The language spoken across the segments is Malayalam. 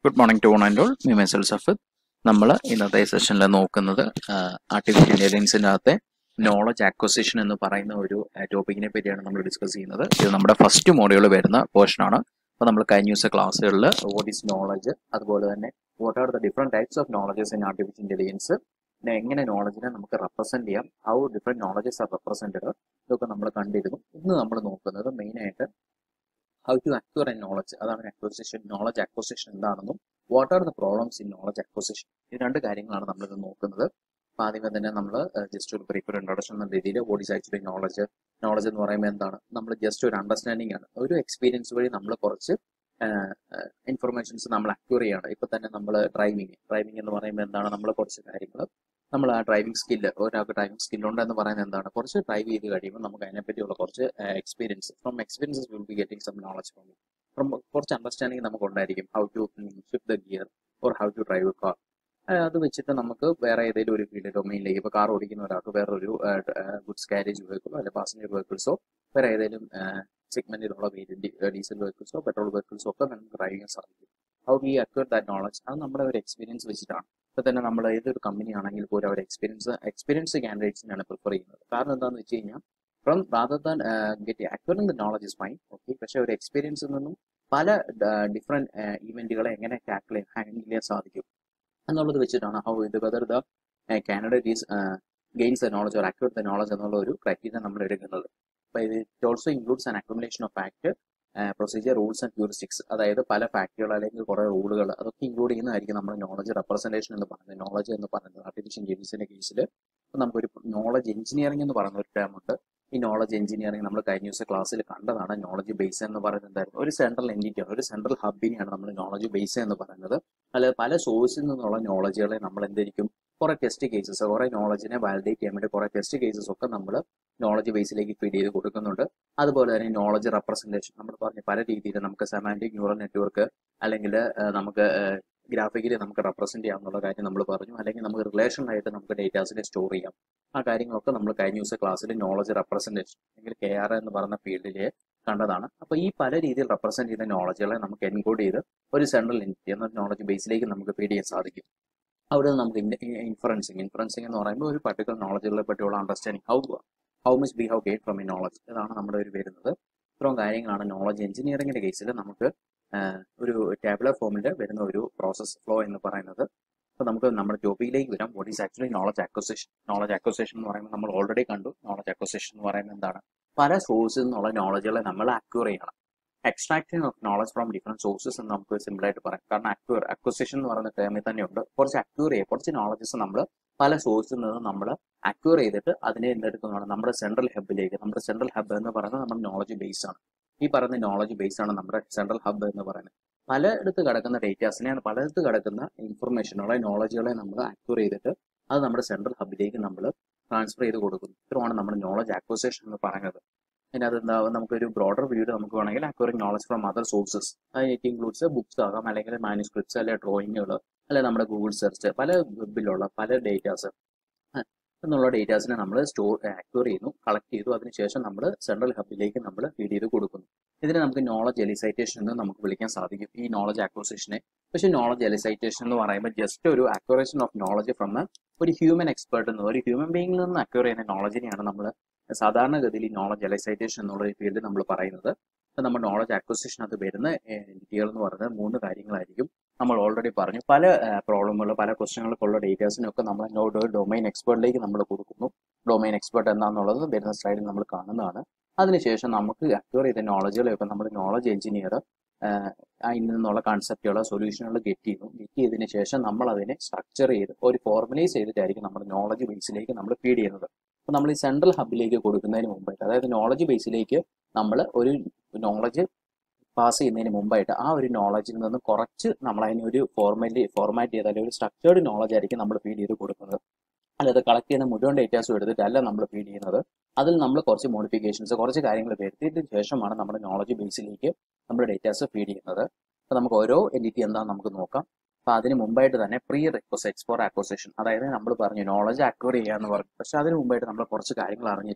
good morning to one and all me Mesal Safad നമ്മൾ ഇന്നത്തെ സെഷനിൽ നോക്കുന്നത് ആർട്ടിഫിഷ്യൽ ഇന്റലിജൻസിൻ്റെ അകത്തെ നോളജ് അക്വസിഷൻ എന്ന് പറയുന്ന ഒരു ടോപ്പിക്കിനെ പറ്റിയാണ് നമ്മൾ ഡിസ്കസ് ചെയ്യുന്നത് ഇത് നമ്മുടെ ഫസ്റ്റ് മോഡ്യൂൾ വരുന്ന പോർഷനാണ് അപ്പോൾ നമ്മൾ കഴിഞ്ഞ ദിവസ ക്ലാസ്സുകളിൽ വാട്ട് ഈസ് നോളജ് അതുപോലെ തന്നെ what are the different types of knowledges in artificial intelligence പിന്നെ എങ്ങനെ നോളജിനെ നമുക്ക് റെപ്രസെന്റ് ചെയ്യാം how different knowledges are represented ഇതൊക്കെ നമ്മൾ കണ്ടിരുന്നു ഇന്ന് നമ്മൾ നോക്കുന്നത് മെയിനായിട്ട് how to acquire an knowledge അതാണ് അക്വസിഷൻ നോളജ് അക്വസിഷൻ എന്താണെന്നും what are the problems in knowledge acquisition ഈ രണ്ട് കാര്യങ്ങളാണ് നമ്മളിത് നോക്കുന്നത് അപ്പോൾ ആദ്യമേ തന്നെ നമ്മൾ ജസ്റ്റ് ഒരു ബ്രീഫ് ഇൻട്രൊഡക്ഷൻ എന്ന രീതിയിൽ what is actually knowledge knowledge എന്ന് പറയുമ്പോൾ എന്താണ് നമ്മൾ ജസ്റ്റ് ഒരു അണ്ടർസ്റ്റാൻഡിംഗ് ആണ് ഒരു എക്സ്പീരിയൻസ് വഴി നമ്മൾ കുറച്ച് ഇൻഫർമേഷൻസ് നമ്മൾ അക്യൂർ ചെയ്യണം ഇപ്പൊ തന്നെ നമ്മൾ ഡ്രൈവിംഗ് ഡ്രൈവിംഗ് എന്ന് പറയുമ്പോൾ എന്താണ് നമ്മൾ കുറച്ച് കാര്യങ്ങൾ നമ്മൾ ആ ഡ്രൈവിംഗ് സ്കില്ല് ഒരാൾക്ക് ഡ്രൈവിംഗ് സ്കില്ലുണ്ട് എന്ന് പറയുന്നത് എന്താണ് കുറച്ച് ഡ്രൈവ് ചെയ്ത് കഴിയുമ്പോൾ നമുക്ക് അതിനെപ്പറ്റിയുള്ള കുറച്ച് experience from experiences will be getting some knowledge from from കുറച്ച് അണ്ടർസ്റ്റാൻഡിങ് നമുക്ക് ഉണ്ടായിരിക്കും how to shift the gear or how to drive car അത് വെച്ചിട്ട് നമുക്ക് വേറെ ഏതെങ്കിലും ഒരു ഫീൽഡ് ഡൊമൈനിലേക്ക് ഇപ്പോൾ കാർ ഓടിക്കുന്ന ഒരാൾക്ക് വേറൊരു ഗുഡ്സ് കാരേജ് വെഹിക്കിളോ അല്ലെങ്കിൽ പാസഞ്ചർ വെഹിക്കിൾസോ വേറെ ഏതെങ്കിലും സെഗ്മെന്റിലുള്ള ഡീസൽ വെഹിക്കിൾസോ പെട്രോൾ വെഹിക്കിൾസോ ഒക്കെ നമുക്ക് ഡ്രൈവ് ചെയ്യാൻ സാധിക്കും how we acquire that knowledge അത് നമ്മുടെ ഒരു എക്സ്പീരിയൻസ് വെച്ചിട്ടാണ് ഇപ്പൊ തന്നെ നമ്മൾ ഏതൊരു കമ്പനി ആണെങ്കിൽ പോലും അവർ എക്സ്പീരിയൻസ് എക്സ്പീരിയൻസ് കാൻഡിഡേറ്റ്സിനാണ് പ്രിഫർ ചെയ്യുന്നത് കാരണം എന്താണെന്ന് വെച്ച് കഴിഞ്ഞാൽ from rather than get acquiring the knowledge is fine okay പക്ഷെ ഒരു എക്സ്പീരിയൻസിൽ നിന്നും പല ഡിഫറെന്റ് ഇവന്റുകളെ എങ്ങനെ ടാക്കിൾ ഹാൻഡിൽ ചെയ്യാൻ സാധിക്കും എന്നുള്ളത് വെച്ചിട്ടാണ് ഹൗ ഇത് whether the candidate is gains the knowledge or acquire the knowledge എന്നുള്ള ഒരു ക്രൈറ്റീരിയ നമ്മൾ എടുക്കുന്നത് അപ്പൊ ഇത് it also includes an accommodation of fact procedure rules and heuristics അതായത് പല ഫാക്ടുകൾ അല്ലെങ്കിൽ കുറെ റൂളുകൾ അതൊക്കെ ഇൻക്ലൂഡ് ചെയ്യുന്നതായിരിക്കും നമ്മൾ നോളജ് റെപ്രസെന്റേഷൻ എന്ന് പറയുന്നത് നോളജ് എന്ന് പറയുന്നത് ആർട്ടിഫിഷ്യൽ ഇന്റലിജൻസിന്റെ കേസിൽ നമുക്കൊരു നോളജ് എഞ്ചിനീയറിംഗ് എന്ന് പറയുന്ന ഒരു ടേം ഉണ്ട് ഈ നോളജ് എഞ്ചിനീയറിംഗ് നമ്മൾ കഴിഞ്ഞ ദിവസം ക്ലാസ്സിൽ കണ്ടതാണ് നോളജ് ബേസ് എന്ന് പറയുന്നത് എന്തായിരുന്നു ഒരു സെൻട്രൽ എൻറ്റിറ്റിയാണ് ഒരു സെൻട്രൽ ഹബിനെയാണ് നമ്മൾ നോളജ് ബേസ് എന്ന് പറയുന്നത് അല്ലാതെ പല സോഴ്സിൽ നിന്നുള്ള നോളജുകളെ നമ്മൾ എന്തായിരിക്കും കുറെ ടെസ്റ്റ് കേസസ് കുറെ നോളജിനെ വാലിഡേറ്റ് ചെയ്യാൻ വേണ്ടി കുറെ ടെസ്റ്റ് കേസസ് ഒക്കെ നമ്മൾ നോളജ് ബേസിലേക്ക് ഫീഡ് ചെയ്ത് കൊടുക്കുന്നുണ്ട് അതുപോലെ തന്നെ നോളജ് റെപ്രസെന്റേഷൻ നമ്മൾ പറഞ്ഞ പല രീതിയിൽ നമുക്ക് സെമാൻറ്റിക് ന്യൂറൽ നെറ്റ്വർക്ക് അല്ലെങ്കിൽ നമുക്ക് ഗ്രാഫിക്കലി നമുക്ക് റെപ്രസെന്റ് ചെയ്യാം എന്നുള്ള കാര്യം നമ്മൾ പറഞ്ഞു അല്ലെങ്കിൽ നമുക്ക് റിലേഷൻ ആയിട്ട് നമുക്ക് ഡേറ്റാസിനെ സ്റ്റോർ ചെയ്യാം ആ കാര്യങ്ങളൊക്കെ നമ്മൾ കഴിഞ്ഞ ദിവസം ക്ലാസ്സിൽ നോളജ് റെപ്രസെന്റേഷൻ അല്ലെങ്കിൽ കെ ആർ എന്ന് പറയുന്ന ഫീൽഡിൽ കണ്ടതാണ് അപ്പൊ ഈ പല രീതിയിൽ റെപ്രസെന്റ് ചെയ്യുന്ന നോളജുകളെ നമുക്ക് എൻകോഡ് ചെയ്ത് ഒരു സെൻട്രൽ എൻറ്റിറ്റി എന്ന നോളജ് ബേസിലേക്ക് നമുക്ക് ഫീഡ് ചെയ്യാൻ സാധിക്കും അവിടെ നമുക്ക് ഇൻഫറൻസിങ് ഇൻഫറൻസിങ് എന്ന് പറയുമ്പോൾ ഒരു പർട്ടിക്കുലർ നോളജുകളെ പറ്റിയുള്ള understanding how how much be how gain from a knowledge ഇതാണ് നമ്മുടെ ഒരു വരുന്നത് ഇത്രയും കാര്യങ്ങളാണ് നോളജ് എഞ്ചിനീയറിംഗിന്റെ കേസിൽ നമുക്ക് ഒരു ടാബുലർ ഫോമിൽ വരുന്ന ഒരു പ്രോസസ് ഫ്ലോ എന്ന് പറയുന്നത് അപ്പോൾ നമുക്ക് നമ്മുടെ ടോപ്പിക്കിലേക്ക് വരാം what is actually knowledge acquisition knowledge acquisition എന്ന് പറയുമ്പോൾ നമ്മൾ ഓൾറെഡി കണ്ടു നോളജ് അക്വസിഷൻ എന്ന് പറയുന്നത് എന്താണ് പല സോഴ്സിൽ നിന്നുള്ള നോളജുകളെ നമ്മൾ അക്യൂർ ചെയ്യണം extracting of knowledge from different sources എന്ന് നമുക്ക് സിമ്പിൾ ആയിട്ട് പറയാം കാരണം അക്യൂർ അക്വസിഷൻ എന്ന് പറയുന്ന ടേമിൽ തന്നെയുണ്ട് കുറച്ച് അക്യൂർ ചെയ്യുക കുറച്ച് നോളജസ് നമ്മൾ പല സോഴ്സിൽ നിന്ന് നമ്മൾ അക്യൂർ ചെയ്തിട്ട് അതിനെ എന്തെടുക്കുന്നതാണ് നമ്മുടെ സെൻട്രൽ ഹബിലേക്ക് നമ്മുടെ സെൻട്രൽ ഹബ് എന്ന് പറയുന്നത് നമ്മുടെ നോളജ് ബേസ് ആണ് ഈ പറയുന്ന നോളജ് ബേസ് ആണ് നമ്മുടെ സെൻട്രൽ ഹബ് എന്ന് പറയുന്നത് പലയിടത്ത് കിടക്കുന്ന ഡേറ്റാസിനെ പലയിടത്ത് കിടക്കുന്ന ഇൻഫർമേഷനുകളെ നോളജുകളെ നമ്മൾ അക്യൂർ ചെയ്തിട്ട് അത് നമ്മുടെ സെൻട്രൽ ഹബിലേക്ക് നമ്മൾ ട്രാൻസ്ഫർ ചെയ്ത് കൊടുക്കുന്നു ഇത്രയാണ് നമ്മുടെ നോളജ് അക്വസിഷൻ എന്ന് പറയുന്നത് അതിനകത്ത് എന്താ നമുക്കൊരു ബ്രോഡർ വ്യൂ നമുക്ക് വേണമെങ്കിൽ acquiring knowledge from other sources it includes books ആകാം അല്ലെങ്കിൽ മാനുസ്ക്രിപ്റ്റ്സ് അല്ലെങ്കിൽ ഡ്രോയിങ്ങുകൾ അല്ലെങ്കിൽ നമ്മുടെ ഗൂഗിൾ സെർച്ച് പല വെബിലുള്ള പല ഡേറ്റാസ് എന്നുള്ള ഡേറ്റാസിനെ നമ്മൾ സ്റ്റോർ അക്യൂർ ചെയ്യുന്നു കളക്ട് ചെയ്തു അതിനുശേഷം നമ്മൾ സെൻട്രൽ ഹബിലേക്ക് നമ്മൾ ഫീഡ് ചെയ്ത് കൊടുക്കുന്നു ഇതിനെ നമുക്ക് നോളജ് എലിസൈറ്റേഷൻ എന്ന് നമുക്ക് വിളിക്കാൻ സാധിക്കും ഈ നോളജ് അക്വസിഷനെ പക്ഷേ നോളജ് എലിസൈറ്റേഷൻ എന്ന് പറയുമ്പോൾ ജസ്റ്റ് ഒരു അക്വറേഷൻ ഓഫ് നോളജ് ഫ്രം ഒരു ഹ്യൂമൻ എക്സ്പേർട്ട് എന്ന് ഒരു ഹ്യൂമൻ ബീങ്ങിൽ നിന്ന് അക്യൂർ ചെയ്യുന്ന നോളജിനെയാണ് നമ്മൾ സാധാരണഗതിയിൽ ഈ നോളജ് എലൈസൈറ്റേഷൻ എന്നുള്ള ഒരു ഫീൽഡ് നമ്മൾ പറയുന്നത് നമ്മൾ നോളജ് അക്വസിഷൻ അത് വരുന്ന എൻറ്റിറ്റികൾ എന്ന് പറയുന്നത് മൂന്ന് കാര്യങ്ങളായിരിക്കും നമ്മൾ ഓൾറെഡി പറഞ്ഞു പല പ്രോബ്ലമുകൾ പല ക്വസ്റ്റ്യങ്ങൾക്കുള്ള ഡേറ്റാസിനൊക്കെ നമ്മൾ നോട്ട് ഡൊമൈൻ എക്സ്പേർട്ടിലേക്ക് നമ്മൾ കൊടുക്കുന്നു ഡൊമൈൻ എക്സ്പേർട്ട് എന്താണെന്നുള്ളത് വരുന്ന സ്ലൈഡിൽ നമ്മൾ കാണുന്നതാണ് അതിനുശേഷം നമുക്ക് അക്യൂർ ചെയ്ത നോളജുകളെയൊക്കെ നമ്മൾ നോളജ് എഞ്ചിനീയർ അതിൽ നിന്നുള്ള കൺസെപ്റ്റുകൾ സൊല്യൂഷനുകൾ ഗെറ്റ് ചെയ്യുന്നു ഗെറ്റ് ചെയ്തതിന് ശേഷം നമ്മൾ അതിനെ സ്ട്രക്ചർ ചെയ്ത് ഒരു ഫോർമുലൈസ് ചെയ്തിട്ടായിരിക്കും നമ്മുടെ നോളജ് ബേസിലേക്ക് നമ്മൾ ഫീഡ് ചെയ്യുന്നത് അപ്പോൾ നമ്മൾ ഈ സെൻട്രൽ ഹബിലേക്ക് കൊടുക്കുന്നതിന് മുമ്പായിട്ട് അതായത് നോളജ് ബേസിലേക്ക് നമ്മൾ ഒരു നോളജ് പാസ് ചെയ്യുന്നതിന് മുമ്പായിട്ട് ആ ഒരു നോളജിൽ നിന്ന് കുറച്ച് നമ്മൾ അതിനെ ഒരു ഫോർമാലി ഫോർമാറ്റ് ചെയ്ത് അല്ലെങ്കിൽ ഒരു സ്ട്രക്ചേർഡ് നോളജ് ആയിരിക്കും നമ്മൾ ഫീഡ് ചെയ്ത് കൊടുക്കുന്നത് അല്ലാതെ കളക്ട് ചെയ്യുന്ന മുഴുവൻ ഡേറ്റാസും എടുത്തിട്ടല്ല നമ്മൾ ഫീഡ് ചെയ്യുന്നത് അതിൽ നമ്മൾ കുറച്ച് മോഡിഫിക്കേഷൻസ് കുറച്ച് കാര്യങ്ങൾ വരുത്തിയതിന് ശേഷമാണ് നമ്മുടെ നോളജ് ബേസിലേക്ക് നമ്മൾ ഡേറ്റാസ് ഫീഡ് ചെയ്യുന്നത് അപ്പോൾ നമുക്ക് ഓരോ എൻറ്റിറ്റി എന്താണെന്ന് നമുക്ക് നോക്കാം അപ്പോൾ അതിന് മുമ്പായിട്ട് തന്നെ പ്രീ റിക്വസൈറ്റ്സ് ഫോർ അക്വസിഷൻ അതായത് നമ്മൾ പറഞ്ഞു നോളജ് അക്വയർ ചെയ്യാന്ന് പറഞ്ഞു പക്ഷെ അതിന് മുമ്പായിട്ട് നമ്മൾ കുറച്ച് കാര്യങ്ങൾ അറിഞ്ഞിരിക്കണം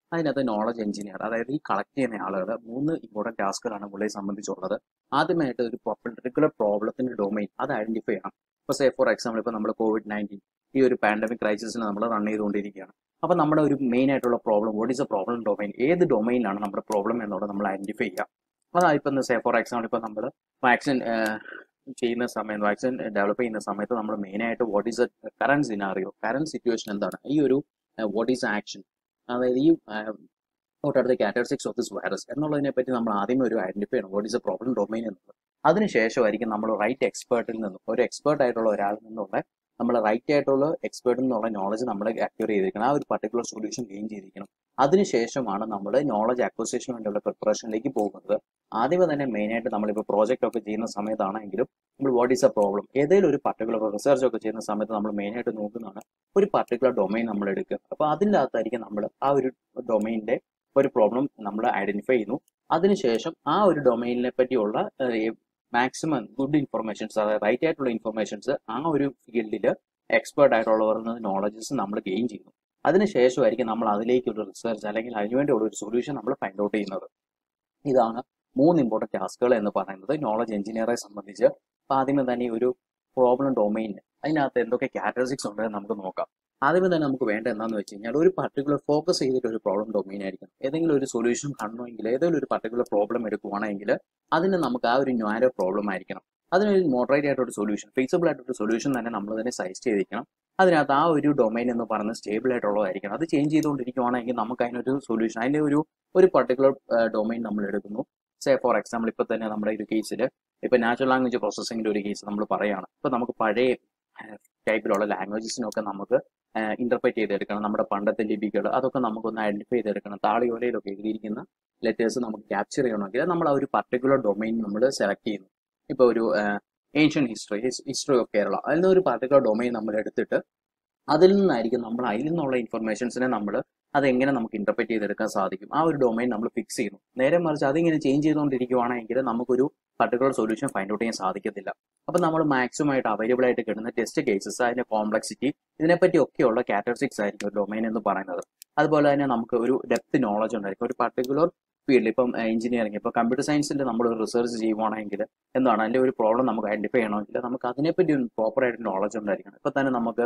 അതിനകത്ത് നോളജ് എഞ്ചിനീയർ അതായത് ഈ കളക്ട് ചെയ്യുന്ന ആളുകൾ മൂന്ന് ഇമ്പോർട്ടൻറ്റ് ടാസ്കുകളാണ് പുള്ളിയെ സംബന്ധിച്ചുള്ളത് ആദ്യമായിട്ട് ഒരു പെർട്ടിക്കുലർ പ്രോബ്ലത്തിന്റെ ഡൊമൈൻ അത് ഐഡന്റിഫൈ ചെയ്യണം ഇപ്പോൾ സേ ഫോർ എക്സാമ്പിൾ ഇപ്പോൾ നമ്മൾ കോവിഡ് നയൻറ്റീൻ ഈ ഒരു പാൻഡമിക് ക്രൈസിസിന് നമ്മൾ റൺ ചെയ്തുകൊണ്ടിരിക്കുകയാണ് അപ്പോൾ നമ്മുടെ ഒരു മെയിൻ ആയിട്ടുള്ള problem what is a problem domain ഏത് ഡൊമൈനിലാണ് നമ്മുടെ പ്രോബ്ലം എന്നുള്ളത് നമ്മൾ ഐഡന്റിഫൈ ചെയ്യുക അതാണ് ഇപ്പം സേ ഫോർ എക്സാമ്പിൾ ഇപ്പോൾ നമ്മൾ വാക്സിൻ ചെയ്യുന്ന സമയത്ത് വാക്സിൻ ഡെവലപ്പ് ചെയ്യുന്ന സമയത്ത് നമ്മൾ മെയിനായിട്ട് what is a current scenario current situation എന്താണ് ഈ ഒരു വാട്ട് ഈസ് ആക്ഷൻ അതായത് ഈ what are the categories of this virus എന്നുള്ളതിനെ പറ്റി നമ്മൾ ആദ്യമേ ഒരു ഐഡന്റിഫൈ ചെയ്യണം what is a problem domain എന്നുള്ളത് അതിനുശേഷമായിരിക്കും നമ്മൾ റൈറ്റ് എക്സ്പേർട്ടിൽ നിന്നും ഒരു എക്സ്പേർട്ട് ആയിട്ടുള്ള ഒരാളിൽ നിന്നുള്ള നമ്മൾ റൈറ്റ് ആയിട്ടുള്ള എക്സ്പേർട്ടിൽ നിന്നുള്ള നോളജ് നമ്മൾ അക്വയർ ചെയ്തിരിക്കണം ആ ഒരു പർട്ടിക്കുലർ സൊല്യൂഷൻ ഗെയിൻ ചെയ്തിരിക്കണം അതിനുശേഷമാണ് നമ്മൾ നോളജ് അക്വസിഷന് വേണ്ടിയുള്ള പ്രിപ്പറേഷനിലേക്ക് പോകുന്നത് ആദ്യമേ തന്നെ മെയിനായിട്ട് നമ്മളിപ്പോൾ പ്രോജക്റ്റ് ഒക്കെ ചെയ്യുന്ന സമയത്താണെങ്കിലും നമ്മൾ വാട്ട് ഈസ് എ പ്രോബ്ലം ഏതെങ്കിലും ഒരു പർട്ടിക്കുലർ റിസർച്ച് ഒക്കെ ചെയ്യുന്ന സമയത്ത് നമ്മൾ മെയിനായിട്ട് നോക്കുന്നതാണ് ഒരു പർട്ടിക്കുലർ ഡൊമൈൻ നമ്മൾ എടുക്കുക അപ്പോൾ അതിൻ്റെ അകത്തായിരിക്കും നമ്മൾ ആ ഒരു ഡൊമൈനിന്റെ ഒരു പ്രോബ്ലം നമ്മൾ ഐഡന്റിഫൈ ചെയ്യുന്നു അതിനുശേഷം ആ ഒരു ഡൊമൈനിനെ പറ്റിയുള്ള മാക്സിമം ഗുഡ് ഇൻഫർമേഷൻസ് അതായത് റൈറ്റ് ആയിട്ടുള്ള ഇൻഫർമേഷൻസ് ആ ഒരു ഫീൽഡിൽ എക്സ്പേർട്ട് ആയിട്ടുള്ളവർ നോളജസ് നമ്മൾ ഗെയിൻ ചെയ്യുന്നു അതിനുശേഷമായിരിക്കും നമ്മൾ അതിലേക്ക് ഒരു റിസർച്ച് അല്ലെങ്കിൽ അതിനുവേണ്ടിയുള്ള ഒരു സൊല്യൂഷൻ നമ്മൾ ഫൈൻഡ് ഔട്ട് ചെയ്യുന്നത് ഇതാണ് മൂന്ന് ഇമ്പോർട്ടൻറ്റ് ടാസ്കുകൾ എന്ന് പറയുന്നത് നോളജ് എഞ്ചിനീയറെ സംബന്ധിച്ച് അപ്പോൾ ആദ്യമേ തന്നെ ഒരു പ്രോബ്ലം ഡൊമൈൻ അതിനകത്ത് എന്തൊക്കെ കാറ്റഗറിക്സ് ഉണ്ടെന്ന് നമുക്ക് നോക്കാം ആദ്യമേ തന്നെ നമുക്ക് വേണ്ട എന്താണെന്ന് വെച്ച് കഴിഞ്ഞാൽ ഒരു പർട്ടിക്കുലർ ഫോക്കസ് ചെയ്തിട്ട് ഒരു പ്രോബ്ലം ഡൊമൈൻ ആയിരിക്കും ഏതെങ്കിലും ഒരു സൊല്യൂഷൻ കാണണമെങ്കിൽ ഏതെങ്കിലും ഒരു പർട്ടിക്കുലർ പ്രോബ്ലം എടുക്കുവാണെങ്കിൽ അതിന് നമുക്ക് ആ ഒരു ന്യാരോ പ്രോബ്ലം ആയിരിക്കണം അതിനൊരു മോഡറേറ്റ് ആയിട്ടൊരു സൊല്യൂഷൻ ഫീസിബിൾ ആയിട്ടൊരു സൊല്യൂഷൻ തന്നെ നമ്മൾ തന്നെ സജസ്റ്റ് ചെയ്തിരിക്കണം അതിനകത്ത് ആ ഒരു ഡൊമൈൻ എന്ന് പറയുന്നത് സ്റ്റേബിൾ ആയിട്ടുള്ളതായിരിക്കണം അത് ചേഞ്ച് ചെയ്തുകൊണ്ടിരിക്കുവാണെങ്കിൽ നമുക്ക് അതിനൊരു സൊല്യൂഷൻ അതിൻ്റെ ഒരു ഒരു പർട്ടിക്കുലർ ഡൊമൈൻ നമ്മൾ എടുക്കുന്നു സേ ഫോർ എക്സാമ്പിൾ ഇപ്പോൾ തന്നെ നമ്മുടെ ഒരു കേസിൽ ഇപ്പോൾ നാച്ചുറൽ ലാംഗ്വേജ് പ്രോസസ്സിങ്ങിൻ്റെ ഒരു കേസ് നമ്മൾ പറയുകയാണ് ഇപ്പോൾ നമുക്ക് പഴയ ടൈപ്പിലുള്ള ലാംഗ്വേജസിനൊക്കെ നമുക്ക് ഇന്റർപ്രറ്റ് ചെയ്തെടുക്കണം നമ്മുടെ പണ്ടത്തെ ലിപികൾ അതൊക്കെ നമുക്കൊന്ന് ഐഡന്റിഫൈ ചെയ്തെടുക്കണം താളിയോലയിലൊക്കെ എഴുതിയിരിക്കുന്ന ലെറ്റേഴ്സ് നമുക്ക് ക്യാപ്ചർ ചെയ്യണമെങ്കിൽ നമ്മൾ ആ ഒരു പർട്ടിക്കുലർ ഡൊമൈൻ നമ്മൾ സെലക്ട് ചെയ്യുന്നു ഇപ്പോൾ ഒരു ancient history history of Kerala അതിൽ നിന്ന് ഒരു പർട്ടിക്കുലർ ഡൊമൈൻ നമ്മൾ എടുത്തിട്ട് അതിൽ നിന്നായിരിക്കും നമ്മൾ അതിൽ നിന്നുള്ള ഇൻഫർമേഷൻസിനെ നമ്മൾ അതെങ്ങനെ നമുക്ക് ഇന്റർപ്രറ്റ് ചെയ്തെടുക്കാൻ സാധിക്കും ആ ഒരു ഡൊമൈൻ നമ്മൾ ഫിക്സ് ചെയ്യുന്നു നേരെ മറിച്ച് അതിങ്ങനെ ചേഞ്ച് ചെയ്തുകൊണ്ടിരിക്കുവാണെങ്കിൽ നമുക്കൊരു പർട്ടിക്കുലർ സൊല്യൂഷൻ ഫൈൻഡ് ഔട്ട് ചെയ്യാൻ സാധിക്കത്തില്ല അപ്പം നമ്മൾ മാക്സിമം ആയിട്ട് അവൈലബിൾ ആയിട്ട് കിട്ടുന്ന ടെസ്റ്റ് കേസസ് അതിന്റെ കോംപ്ലക്സിറ്റി ഇതിനെപ്പറ്റി ഒക്കെയുള്ള കാറ്റഗറിക്സ് ആയിരിക്കും ഒരു ഡൊമൈൻ എന്ന് പറയുന്നത് അതുപോലെ തന്നെ നമുക്ക് ഒരു ഡെപ്ത് നോളജ് ഉണ്ടായിരിക്കും ഒരു പർട്ടിക്കുലർ ഫീൽഡ് ഇപ്പം എഞ്ചിനീയറിംഗ് ഇപ്പോൾ കമ്പ്യൂട്ടർ സയൻസിൽ നമ്മൾ റിസർച്ച് ചെയ്യുവാണെങ്കിൽ എന്താണ് അതിന്റെ ഒരു പ്രോബ്ലം നമുക്ക് ഐഡന്റിഫൈ ചെയ്യണമെങ്കിൽ നമുക്ക് അതിനെപ്പറ്റി ഒരു പ്രോപ്പർ ആയിട്ട് നോളജ് ഉണ്ടായിരിക്കണം ഇപ്പൊ തന്നെ നമുക്ക്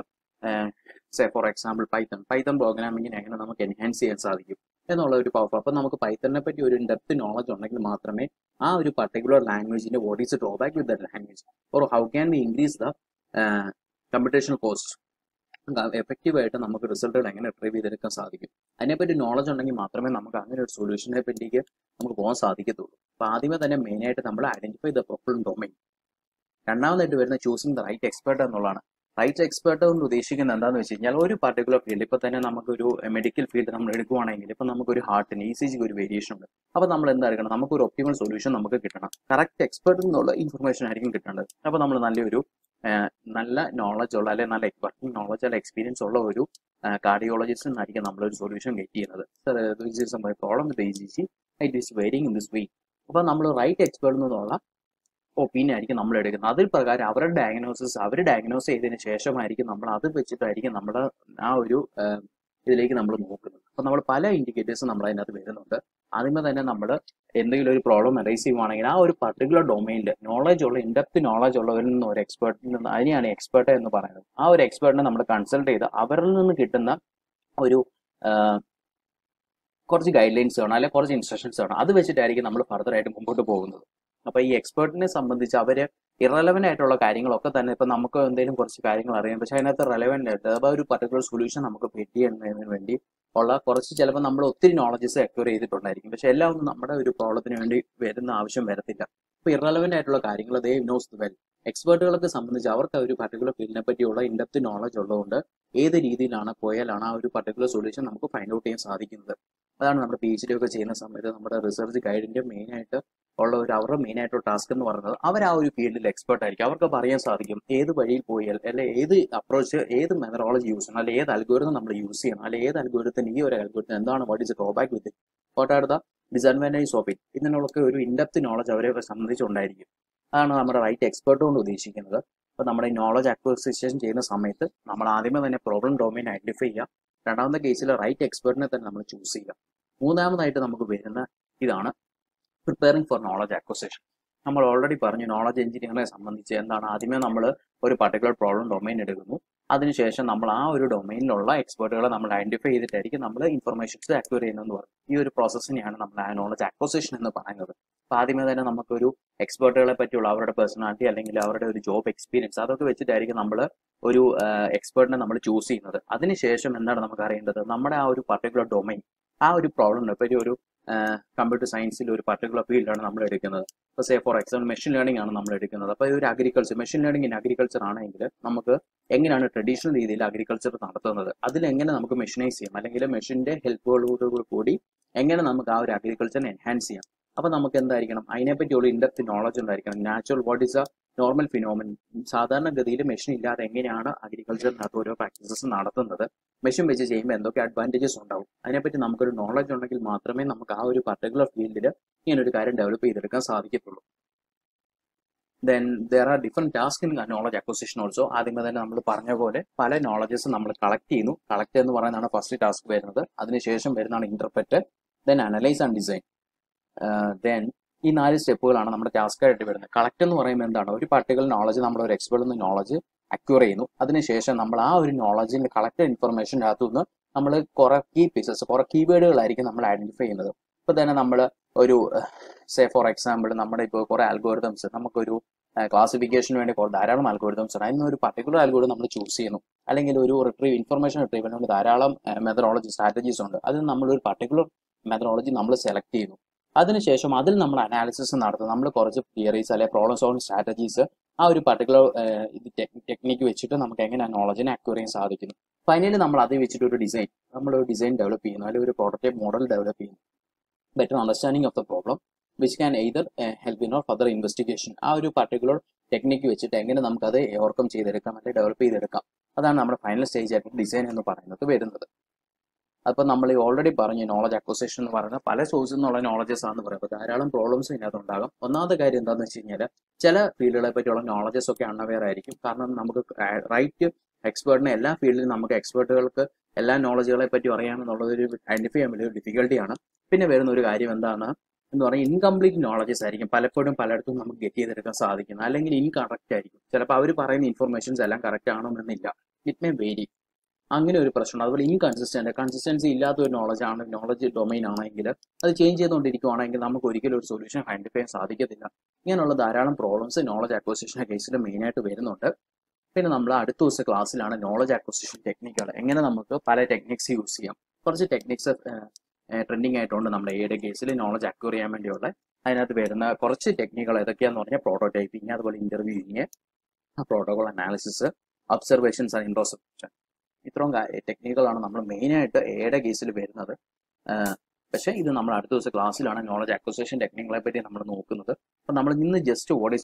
say for example Python Python പ്രോഗ്രാമിങ്ങിനെ എങ്ങനെ നമുക്ക് എൻഹാൻസ് ചെയ്യാൻ സാധിക്കും എന്നുള്ള ഒരു പവർ അപ്പം നമുക്ക് പൈത്തണിനെ പറ്റി ഒരു ഡെപ്ത് നോളജ് ഉണ്ടെങ്കിൽ മാത്രമേ ആ ഒരു പർട്ടിക്കുലർ ലാംഗ്വേജിന്റെ what is drawback with the language or how can we increase the computational cost effective ആയിട്ട് നമുക്ക് റിസൾട്ടുകൾ എങ്ങനെ റിട്രീവ് ചെയ്തെടുക്കാൻ സാധിക്കും അതിനെപ്പറ്റി നോളജ് ഉണ്ടെങ്കിൽ മാത്രമേ നമുക്ക് അങ്ങനെ ഒരു സൊല്യൂഷനെ പറ്റിക്ക് നമുക്ക് പോകാൻ സാധിക്കത്തുള്ളൂ അപ്പൊ ആദ്യമേ തന്നെ മെയിൻ ആയിട്ട് നമ്മൾ ഐഡന്റിഫൈ ദ പ്രോബ്ലം ഡൊമൈൻ രണ്ടാമതായിട്ട് വരുന്ന ചൂസിങ് ദ റൈറ്റ് എക്സ്പേർട്ട് എന്നുള്ളതാണ് റൈറ്റ് എക്സ്പേർട്ട് കൊണ്ട് ഉദ്ദേശിക്കുന്നത് എന്താണെന്ന് വെച്ച് കഴിഞ്ഞാൽ ഒരു പർട്ടിക്കുലർ ഫീൽഡ് ഇപ്പൊ തന്നെ നമുക്കൊരു മെഡിക്കൽ ഫീൽഡ് നമ്മൾ എടുക്കുവാണെങ്കിൽ ഇപ്പൊ നമുക്കൊരു ഹാർട്ടിന് ഇ സി ജിക്ക് ഒരു വേരിയേഷൻ ഉണ്ട് അപ്പൊ നമ്മൾ എന്താ എടുക്കണം നമുക്കൊരു ഒപ്റ്റിമൽ സൊല്യൂഷൻ നമുക്ക് കിട്ടണം കറക്റ്റ് എക്സ്പേർട്ടിൽ നിന്നുള്ള ഇൻഫർമേഷൻ ആയിരിക്കും കിട്ടേണ്ടത് അപ്പൊ നമ്മൾ നല്ലൊരു നല്ല നോളജ് ഉള്ള അല്ലെങ്കിൽ നല്ല വർക്കിംഗ് നോളജ് അല്ലെങ്കിൽ എക്സ്പീരിയൻസ് ഉള്ള ഒരു കാർഡിയോളജിസ്റ്റിൽ നിന്നായിരിക്കും നമ്മളൊരു സൊല്യൂഷൻ ഗെറ്റ് ചെയ്യുന്നത് problem with E C it is varying in this way അപ്പൊ നമ്മൾ റൈറ്റ് എക്സ്പേർട്ട് എന്നുള്ള ഒപ്പീനിയൻ ആയിരിക്കും നമ്മൾ എടുക്കുന്നത് അതിൽ പ്രകാരം അവരുടെ ഡയഗ്നോസിസ് അവർ ഡയഗ്നോസ് ചെയ്തതിന് ശേഷമായിരിക്കും നമ്മൾ അത് വെച്ചിട്ടായിരിക്കും നമ്മുടെ ആ ഒരു ഇതിലേക്ക് നമ്മൾ നോക്കുന്നത് അപ്പൊ നമ്മൾ പല ഇൻഡിക്കേറ്റേഴ്സും നമ്മൾ അതിനകത്ത് വരുന്നുണ്ട് ആദ്യമേ തന്നെ നമ്മൾ എന്തെങ്കിലും ഒരു പ്രോബ്ലം അറൈസ് ചെയ്യുവാണെങ്കിൽ ആ ഒരു പർട്ടിക്കുലർ ഡൊമൈനിൽ നോളജ് ഉള്ള ഇൻഡെപ്ത് നോളജ് ഉള്ളവരിൽ നിന്ന് ഒരു എക്സ്പേർട്ടിൽ നിന്ന് അതിനെയാണ് എക്സ്പേർട്ട് എന്ന് പറയുന്നത് ആ ഒരു എക്സ്പേർട്ടിനെ നമ്മൾ കൺസൾട്ട് ചെയ്ത് അവരിൽ നിന്ന് കിട്ടുന്ന ഒരു കുറച്ച് ഗൈഡ് ലൈൻസ് വേണം അല്ലെങ്കിൽ കുറച്ച് ഇൻസ്ട്രക്ഷൻസ് വേണം അത് വെച്ചിട്ടായിരിക്കും നമ്മൾ ഫർദർ ആയിട്ട് മുമ്പോട്ട് പോകുന്നത് അപ്പൊ ഈ എക്സ്പേർട്ടിനെ സംബന്ധിച്ച് അവര് ഇറലവന്റ് ആയിട്ടുള്ള കാര്യങ്ങളൊക്കെ തന്നെ ഇപ്പൊ നമുക്ക് എന്തെങ്കിലും കുറച്ച് കാര്യങ്ങൾ അറിയാം പക്ഷെ അതിനകത്ത് റെലവെന്റ് ആയിട്ട് അഥവാ ഒരു പർട്ടിക്കുലർ സൊല്യൂഷൻ നമുക്ക് ഫിറ്റ് ചെയ്യുന്നതിന് വേണ്ടി ഉള്ള കുറച്ച് ചിലപ്പോൾ നമ്മൾ ഒത്തിരി നോളജസ് അക്വയർ ചെയ്തിട്ടുണ്ടായിരിക്കും പക്ഷെ എല്ലാം ഒന്നും നമ്മുടെ ഒരു പ്രോബ്ലത്തിന് വേണ്ടി വരുന്ന ആവശ്യം വരത്തില്ല ഇപ്പൊ ഇറലവന്റ് ആയിട്ടുള്ള കാര്യങ്ങൾ ദേ നോസ് വെൽ എക്സ്പേർട്ടുകളൊക്കെ സംബന്ധിച്ച് അവർക്ക് ആ ഒരു പർട്ടിക്കുലർ ഫീൽഡിനെ പറ്റിയുള്ള ഇൻഡെപ്ത് നോളജ് ഉള്ളതുകൊണ്ട് ഏത് രീതിയിലാണ് പോയാലാണ് ആ ഒരു പർട്ടിക്കുലർ സൊല്യൂഷൻ നമുക്ക് ഫൈൻഡ് ഔട്ട് ചെയ്യാൻ സാധിക്കുന്നത് അതാണ് നമ്മുടെ പി എച്ച് ഡി ഒക്കെ ചെയ്യുന്ന സമയത്ത് നമ്മുടെ റിസർച്ച് ഗൈഡിന്റെ മെയിൻ ആയിട്ട് ഉള്ള ഒരു അവരുടെ മെയിൻ ആയിട്ടുള്ള ടാസ്ക് എന്ന് പറയുന്നത് അവർ ആ ഒരു ഫീൽഡിൽ എക്സ്പേർട്ട് ആയിരിക്കും അവർക്ക് പറയാൻ സാധിക്കും ഏത് വഴിയിൽ പോയാൽ അല്ലെ ഏത് അപ്രോച്ച് ഏത് മെത്തഡോളജി യൂസ് ചെയ്യണം അല്ലെ ഏത് അൽഗോരിതം നമ്മൾ യൂസ് ചെയ്യണം അല്ലെ ഏത് അൽഗോരിതത്തിന് ഈ ഒരു അൽഗോരിതം എന്താണ് what is drawback with what are the disadvantage of it ഇതിനുള്ളൊക്കെ ഒരു ഇൻഡെപ്ത് നോളജ് അവരെ സംബന്ധിച്ചുണ്ടായിരിക്കും അതാണ് നമ്മുടെ റൈറ്റ് എക്സ്പേർട്ട് കൊണ്ട് ഉദ്ദേശിക്കുന്നത് അപ്പോൾ നമ്മുടെ നോളജ് അക്വസിഷൻ ചെയ്യുന്ന സമയത്ത് നമ്മൾ ആദ്യമേ തന്നെ പ്രോബ്ലം ഡൊമൈൻ ഐഡന്റിഫൈ ചെയ്യുക രണ്ടാമത്തെ കേസിൽ റൈറ്റ് എക്സ്പേർട്ടിനെ തന്നെ നമ്മൾ ചൂസ് ചെയ്യുക മൂന്നാമതായിട്ട് നമുക്ക് വരുന്ന ഇതാണ് പ്രിപ്പയറിംഗ് ഫോർ നോളജ് അക്വസിഷൻ നമ്മൾ ഓൾറെഡി പറഞ്ഞു നോളജ് എഞ്ചിനീയറിനെ സംബന്ധിച്ച് എന്താണ് ആദ്യമേ നമ്മൾ ഒരു പർട്ടിക്കുലർ പ്രോബ്ലം ഡൊമൈൻ എടുക്കുന്നു അതിനുശേഷം നമ്മൾ ആ ഒരു ഡൊമൈനിലുള്ള എക്സ്പേർട്ടുകളെ നമ്മൾ ഐഡന്റിഫൈ ചെയ്തിട്ടായിരിക്കും നമ്മൾ ഇൻഫർമേഷൻസ് അക്വയർ ചെയ്യുന്നതെന്ന് പറയും ഈ ഒരു പ്രോസസ്സിനെയാണ് നമ്മൾ ആ നോളജ് അക്വസിഷൻ എന്ന് പറയുന്നത് അപ്പൊ ആദ്യമേ തന്നെ നമുക്കൊരു എക്സ്പേർട്ടുകളെ പറ്റിയുള്ള അവരുടെ പേഴ്സണാലിറ്റി അല്ലെങ്കിൽ അവരുടെ ഒരു ജോബ് എക്സ്പീരിയൻസ് അതൊക്കെ വെച്ചിട്ടായിരിക്കും നമ്മൾ ഒരു എക്സ്പേർട്ടിനെ നമ്മൾ ചൂസ് ചെയ്യുന്നത് അതിനുശേഷം എന്താണ് നമുക്ക് അറിയേണ്ടത് നമ്മുടെ ആ ഒരു പർട്ടിക്കുലർ ഡൊമൈൻ ആ ഒരു പ്രോബ്ലം ഇപ്പൊ ഒരു കമ്പ്യൂട്ടർ സയൻസിൽ ഒരു പർട്ടിക്കുലർ ഫീൽഡാണ് നമ്മൾ എടുക്കുന്നത് ഇപ്പോൾ say for example machine learning ആണ് നമ്മൾ എടുക്കുന്നത് അപ്പോൾ ഒരു agriculture machine learning in agriculture ആണെങ്കിൽ നമുക്ക് എങ്ങനെയാണ് ട്രഡീഷണൽ രീതിയിൽ അഗ്രികൾച്ചർ നടത്തുന്നത് അതിൽ എങ്ങനെ നമുക്ക് മെഷീനൈസ് ചെയ്യാം അല്ലെങ്കിൽ മെഷീന്റെ ഹെൽപ്പോടുകൂടി കൂടി എങ്ങനെ നമുക്ക് ആ ഒരു അഗ്രികൾച്ചറിനെ എൻഹാൻസ് ചെയ്യാം അപ്പൊ നമുക്ക് എന്തായിരിക്കണം അതിനെപ്പറ്റിയുള്ള ഇൻഡെപ്ത് നോളജ് ഉണ്ടായിരിക്കണം natural what is a normal phenomenon സാധാരണഗതിയിൽ മെഷീൻ ഇല്ലാതെ എങ്ങനെയാണ് അഗ്രികൾച്ചറിനകത്ത് ഓരോ പ്രാക്ടീസസ് നടത്തുന്നത് മെഷീൻ വെച്ച് ചെയ്യുമ്പോൾ എന്തൊക്കെ അഡ്വാൻറ്റേജസ് ഉണ്ടാവും അതിനെപ്പറ്റി നമുക്കൊരു നോളജ് ഉണ്ടെങ്കിൽ മാത്രമേ നമുക്ക് ആ ഒരു പർട്ടിക്കുലർ ഫീൽഡിൽ ഇങ്ങനെ ഒരു കാര്യം ഡെവലപ്പ് ചെയ്തെടുക്കാൻ സാധിക്കത്തുള്ളൂ then there are different task in knowledge acquisition also ആദ്യമേ തന്നെ നമ്മൾ പറഞ്ഞ പോലെ പല നോളജസ് നമ്മൾ കളക്ട് ചെയ്യുന്നു കളക്ട് എന്ന് പറയുന്നതാണ് ഫസ്റ്റ് ടാസ്ക് വരുന്നത് അതിനുശേഷം വരുന്നതാണ് interpret then analyse and design then ഈ നാല് സ്റ്റെപ്പുകളാണ് നമ്മുടെ ടാസ്ക് ആയിട്ട് വരുന്നത് കളക്ട് എന്ന് പറയുമ്പോൾ എന്താണ് ഒരു പർട്ടിക്കുലർ നോളജ് നമ്മൾ ഒരു എക്സ്പേർട്ട് നിന്ന് നോളജ് അക്യൂർ ചെയ്യുന്നു അതിനുശേഷം നമ്മൾ ആ ഒരു നോളജിന്റെ കളക്ട് ഇൻഫർമേഷൻ അകത്തുനിന്ന് നമ്മൾ കുറെ കീ പീസസ് കുറെ കീവേഡുകളായിരിക്കും നമ്മൾ ഐഡന്റിഫൈ ചെയ്യുന്നത് ഇപ്പൊ തന്നെ നമ്മൾ ഒരു സേ ഫോർ എക്സാമ്പിൾ നമ്മുടെ ഇപ്പോൾ കുറെ അൽഗോരിതംസ് നമുക്കൊരു ക്ലാസിഫിക്കേഷന് വേണ്ടി കുറെ ധാരാളം അൽഗോരിതംസ് ഉണ്ട് അതിന് ഒരു പർട്ടിക്കുലർ അൽഗോരിതം നമ്മൾ ചൂസ് ചെയ്യുന്നു അല്ലെങ്കിൽ ഒരു റിട്രീവ് ഇൻഫർമേഷൻ റിട്രീവിന് വേണ്ടി ധാരാളം മെത്തഡോളജി സ്ട്രാറ്റജീസ് ഉണ്ട് അതിൽ നമ്മൾ ഒരു പർട്ടിക്കുലർ മെത്തഡോളജി നമ്മൾ സെലക്ട് ചെയ്യുന്നു അതിനുശേഷം അതിൽ നമ്മൾ അനാലിസിസ് നടത്തും നമ്മൾ കുറച്ച് തിയറീസ് അല്ലെങ്കിൽ പ്രോബ്ലം സോൾവിംഗ് സ്ട്രാറ്റജീസ് ആ ഒരു പർട്ടിക്കുലർ ഇത് ടെക്നിക്ക് വെച്ചിട്ട് നമുക്ക് എങ്ങനെ നോളജിനെ അക്വയർ ചെയ്യാൻ സാധിക്കുന്നു ഫൈനലി നമ്മൾ അത് വെച്ചിട്ട് ഒരു ഡിസൈൻ നമ്മൾ ഒരു ഡിസൈൻ ഡെവലപ്പ് ചെയ്യുന്നു അല്ലെങ്കിൽ ഒരു പ്രോട്ടോടൈപ്പ് മോഡൽ ഡെവലപ്പ് ചെയ്യുന്നു better understanding of the problem which can either help in or further investigation ആ ഒരു പർട്ടിക്കുലർ ടെക്നിക്ക് വെച്ചിട്ട് എങ്ങനെ നമുക്ക് അത് ഓവർകം ചെയ്തെടുക്കാം അല്ലെങ്കിൽ ഡെവലപ്പ് ചെയ്തെടുക്കാം അതാണ് നമ്മുടെ ഫൈനൽ സ്റ്റേജ് ആയിട്ട് ഡിസൈൻ എന്ന് പറയുന്നത് വരുന്നത് അപ്പോൾ നമ്മൾ ഓൾറെഡി പറഞ്ഞു നോളജ് അക്വസിഷൻ എന്ന് പറയുന്നത് പല സോഴ്സിൽ നിന്നുള്ള നോളജസ് ആണെന്ന് പറയും അപ്പോൾ ധാരാളം പ്രോബ്ലംസ് ഇതിനകത്ത് ഉണ്ടാകും ഒന്നാമത്തെ കാര്യം എന്താണെന്ന് വെച്ച് കഴിഞ്ഞാൽ ചില ഫീൽഡുകളെ പറ്റിയുള്ള നോളജസ് ഒക്കെ അൺഅവെയർ ആയിരിക്കും കാരണം നമുക്ക് റൈറ്റ് എക്സ്പേർട്ടിനെ എല്ലാ ഫീൽഡിലും നമുക്ക് എക്സ്പേർട്ടുകൾക്ക് എല്ലാ നോളജുകളെ പറ്റി അറിയാമെന്നുള്ളത് ഒരു ഐഡന്റിഫൈ ചെയ്യാൻ വലിയ ഡിഫിക്കൽട്ടിയാണ് പിന്നെ വരുന്ന ഒരു കാര്യം എന്താണ് എന്ന് പറഞ്ഞാൽ ഇൻകംപ്ലീറ്റ് നോളജസ് ആയിരിക്കും പലപ്പോഴും പലയിടത്തും നമുക്ക് ഗെറ്റ് ചെയ്തെടുക്കാൻ സാധിക്കുന്നത് അല്ലെങ്കിൽ ഇൻകറക്റ്റ് ആയിരിക്കും ചിലപ്പോൾ അവർ പറയുന്ന ഇൻഫർമേഷൻസ് എല്ലാം കറക്റ്റ് ആണെന്നില്ല ഇറ്റ് മേ വേരി അങ്ങനെ ഒരു പ്രശ്നമുണ്ട് അതുപോലെ ഇൻകൺസിസ്റ്റന്റ് കൺസിസ്റ്റൻസി ഇല്ലാത്ത ഒരു നോളജ് ആണ് നോളജ് ഡൊമൈൻ ആണെങ്കിൽ അത് ചേഞ്ച് ചെയ്തുകൊണ്ടിരിക്കുവാണെങ്കിൽ നമുക്ക് ഒരിക്കലും ഒരു സൊല്യൂഷൻ ഐഡന്റിഫൈ ചെയ്യാൻ സാധിക്കത്തില്ല ഇങ്ങനെയുള്ള ധാരാളം പ്രോബ്ലംസ് നോളജ് അക്വസിഷൻ കേസിൽ മെയിൻ ആയിട്ട് വരുന്നുണ്ട് പിന്നെ നമ്മൾ അടുത്ത ദിവസം ക്ലാസ്സിലാണ് നോളജ് അക്വസിഷൻ ടെക്നിക്കുകൾ എങ്ങനെ നമുക്ക് പല ടെക്നിക്സ് യൂസ് ചെയ്യാം കുറച്ച് ടെക്നിക്സ് ട്രെൻഡിങ് ആയിട്ടുണ്ട് നമ്മുടെ ഏയുടെ കേസിൽ നോളജ് അക്വയർ ചെയ്യാൻ വേണ്ടിയുള്ള അതിനകത്ത് വരുന്ന കുറച്ച് ടെക്നിക്കുകൾ ഏതൊക്കെയാന്ന് പറഞ്ഞാൽ പ്രോട്ടോടൈപ്പിംഗ് അതുപോലെ interviewing protocol analysis observations and introspection ഇത്രയും ടെക്നിക്കുകളാണ് നമ്മൾ മെയിൻ ആയിട്ട് ഏയുടെ കേസിൽ വരുന്നത് പക്ഷേ ഇത് നമ്മൾ അടുത്ത ദിവസം ക്ലാസ്സിലാണ് നോളജ് അക്വസിഷൻ ടെക്നിക്കുകളെ പറ്റി നമ്മൾ നോക്കുന്നത് അപ്പോൾ നമ്മൾ ഇന്ന് ജസ്റ്റ് വാട്ട് ഈസ്